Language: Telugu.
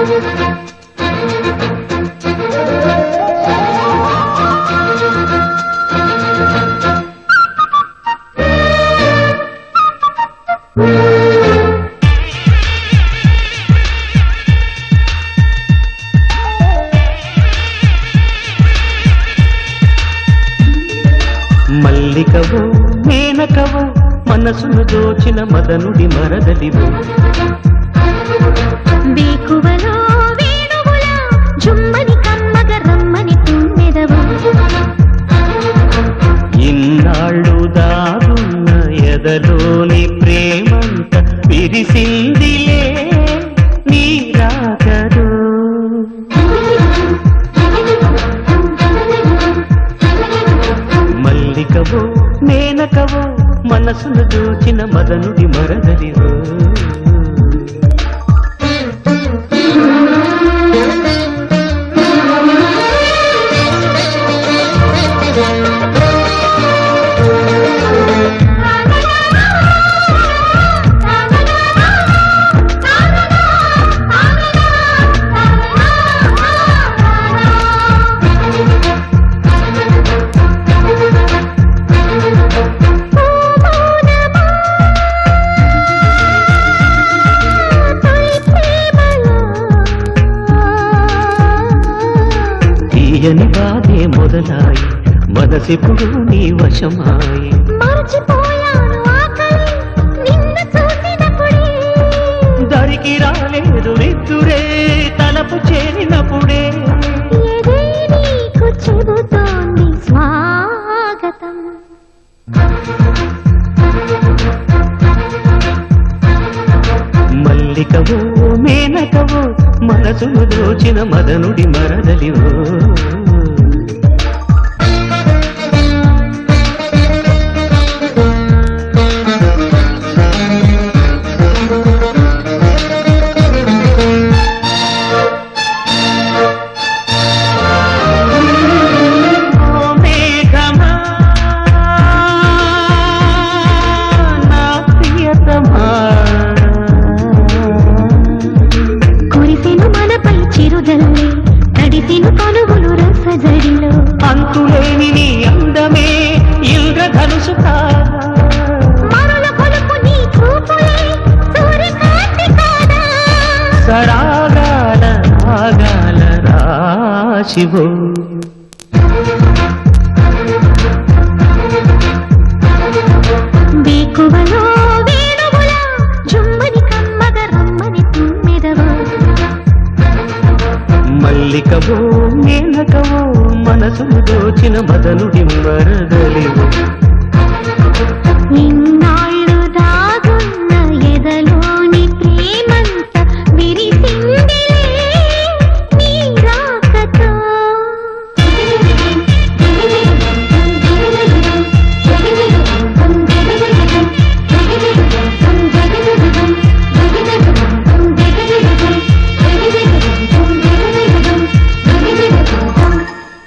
మల్లికవో మేనకవో మనసును దోచిన మదనుడి మరదలివో వేకువలో వేణువులా జుమ్మని కమ్మగ రమ్మని తుమ్మెదవు ఇన్నాళ్ళు దాగున్న ఎదలోని ప్రేమంత విరిసిందిలే నీ రాకదో మల్లికవో మేనకవో మనసును దోచిన మదనుడి మరదలివో తీయని బాధే మొదలాయి మనసిప్పుడు నీ వశమాయి మరచిపోయాను ఆకలి నిన్ను చూసినప్పుడే దరికి రాలేదు నిద్దురే తలపు చేరినప్పుడే ఎదే నీకు చెబుతోంది స్వాగతం మల్లికవో మేనకవో మనసును దోచిన మదనుడి మరదలివో ఓ మేఘమా, నా ప్రియతమా. కురిసెను మనపై చిరుజల్లి తడిసెను కనువులు రసజడిలో అంతులేని నీ అందమే ఇంద్రధనుసు కాదా మరుల కొలుపు నీ చూపులే సూర్యకాంతి కాదా సరాగాల రాగాల రాశివో వేకువలో వేణువులా జుమ్మని కమ్మగ రమ్మని తుమ్మెదవో మల్లికవో మేనకవో మనసును దోచిన మదనుడి మరదలివో